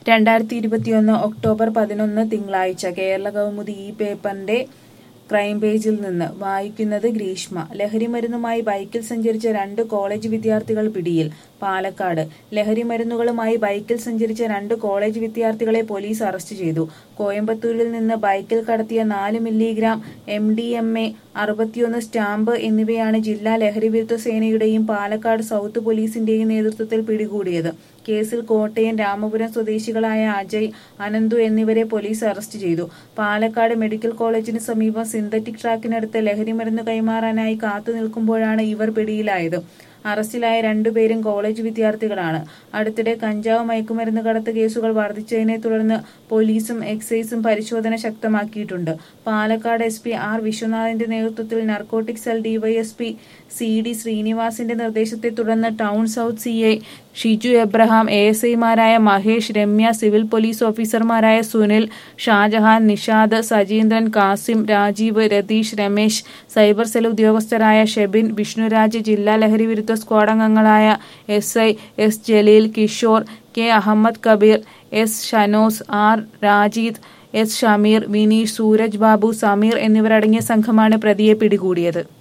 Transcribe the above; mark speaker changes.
Speaker 1: രണ്ടായിരത്തി ഇരുപത്തിയൊന്ന് ഒക്ടോബർ പതിനൊന്ന് തിങ്കളാഴ്ച കേരള കൗമുദി ഈ പേപ്പറിന്റെ ക്രൈം പേജിൽ നിന്ന് വായിക്കുന്നത് ഗ്രീഷ്മ ലഹരിമരുന്നുമായി ബൈക്കിൽ സഞ്ചരിച്ച രണ്ട് കോളേജ് വിദ്യാർത്ഥികൾ പിടിയിൽ പാലക്കാട് ലഹരിമരുന്നുകളുമായി ബൈക്കിൽ സഞ്ചരിച്ച രണ്ട് കോളേജ് വിദ്യാർത്ഥികളെ പോലീസ് അറസ്റ്റ് ചെയ്തു കോയമ്പത്തൂരിൽ നിന്ന് ബൈക്കിൽ കടത്തിയ നാല് milligram M D M A അറുപത്തിയൊന്ന് സ്റ്റാമ്പ് എന്നിവയാണ് ജില്ലാ ലഹരിവിരുദ്ധ സേനയുടെയും പാലക്കാട് സൗത്ത് പോലീസിന്റെയും നേതൃത്വത്തിൽ പിടികൂടിയത് കേസിൽ കോട്ടയം രാമപുരം സ്വദേശികളായ അജയ് അനന്തു എന്നിവരെ പോലീസ് അറസ്റ്റ് ചെയ്തു പാലക്കാട് മെഡിക്കൽ കോളേജിന് സമീപം സിന്തറ്റിക് ട്രാക്കിനടുത്ത് ലഹരിമരുന്ന് കൈമാറാനായി കാത്തു നിൽക്കുമ്പോഴാണ് ഇവർ പിടിയിലായത് അറസ്റ്റിലായ രണ്ടുപേരും കോളേജ് വിദ്യാർത്ഥികളാണ് അടുത്തിടെ കഞ്ചാവ് മയക്കുമരുന്ന് കടത്ത് കേസുകൾ വർദ്ധിച്ചതിനെ തുടർന്ന് പോലീസും എക്സൈസും പരിശോധന ശക്തമാക്കിയിട്ടുണ്ട് പാലക്കാട് എസ് പി ആർ വിശ്വനാഥിന്റെ നേതൃത്വത്തിൽ narcotic cell DYSP C D ശ്രീനിവാസിന്റെ നിർദ്ദേശത്തെ തുടർന്ന് town south C I Shiju Abraham A S ഐമാരായ മഹേഷ് രമ്യ സിവിൽ പോലീസ് ഓഫീസർമാരായ സുനിൽ ഷാജഹാൻ നിഷാദ് സജീന്ദ്രൻ കാസിം രാജീവ് രതീഷ് രമേശ് സൈബർ സെൽ ഉദ്യോഗസ്ഥരായ ഷെബിൻ വിഷ്ണുരാജ് ജില്ലാ ലഹരി വിരുദ്ധ സ്ക്വാഡ് അംഗങ്ങളായ S I S Jaleel Kishore K Ahammed Kabeer S Shanos R Rajeed S Shameer Vineesh Sooraj Babu Sameer എന്നിവരടങ്ങിയ സംഘമാണ് പ്രതിയെ പിടികൂടിയത്